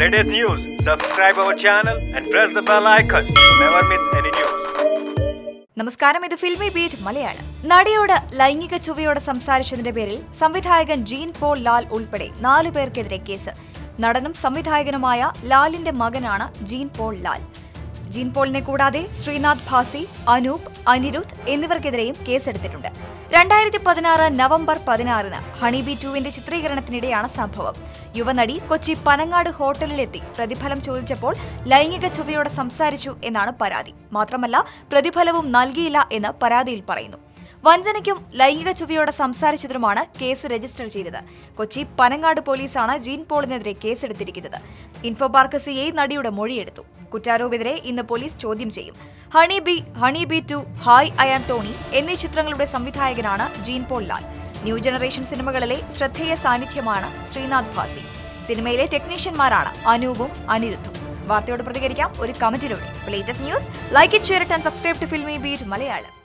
latest news, subscribe our channel and press the bell icon to never miss any news. നമസ്കാരം ഇത് filmy Beat Malayalam നടിയോട് ലൈംഗിക ചുവയോട് സംസാരിച്ചതിന്റെ പേരിൽ സംവിധായകൻ gene Paul Lal ഉൾപ്പെടെ നാലു പേർക്കെതിരെ കേസ് നടനും സംവിധായകനുമായ ലാലിന്റെ മകനാണ് ജീൻ പോൾ ലാൽ ജീൻ പോളിനെ കൂടാതെ ശ്രീനാഥ് ഭാസി അനൂപ് അനിരുദ്ധ് എന്നിവർക്കെതിരെയും കേസെടുത്തിട്ടുണ്ട് രണ്ടായിരത്തി പതിനാറ് നവംബർ പതിനാറിന് ഹണിബി ടുവിന്റെ ചിത്രീകരണത്തിനിടെയാണ് സംഭവം യുവനടി കൊച്ചി പനങ്ങാട് ഹോട്ടലിലെത്തി പ്രതിഫലം ചോദിച്ചപ്പോൾ ലൈംഗിക ചുവയോടെ സംസാരിച്ചു എന്നാണ് പരാതി മാത്രമല്ല പ്രതിഫലവും നൽകിയില്ല എന്ന് പരാതിയിൽ പറയുന്നു വഞ്ചനയ്ക്കും ലൈംഗിക ചുവയോടെ സംസാരിച്ചതിനുമാണ് കേസ് രജിസ്റ്റർ ചെയ്തത് കൊച്ചി പനങ്ങാട് പോലീസാണ് ജീൻ പോളിനെതിരെ കേസെടുത്തിരിക്കുന്നത് ഇൻഫോ പാർക്ക് സി ഐ നടിയുടെ മൊഴിയെടുത്തു കുറ്റാരോപിതരെ ഇന്ന് പോലീസ് ചോദ്യം ചെയ്യും honey bee honey bee two hi I'm Tony എന്നീ ചിത്രങ്ങളുടെ സംവിധായകനാണ് Jean Paul Lal new generation സിനിമകളിലെ ശ്രദ്ധേയ സാന്നിധ്യമാണ് ശ്രീനാഥ് ഭാസി സിനിമയിലെ ടെക്നീഷ്യന്മാരാണ് അനൂപും അനിരുദ്ധും വാർത്തയോട് പ്രതികരിക്കാം ഒരു കമന്റിലൂടെ latest news like it share it and subscribe to Filmi Beat Malayalam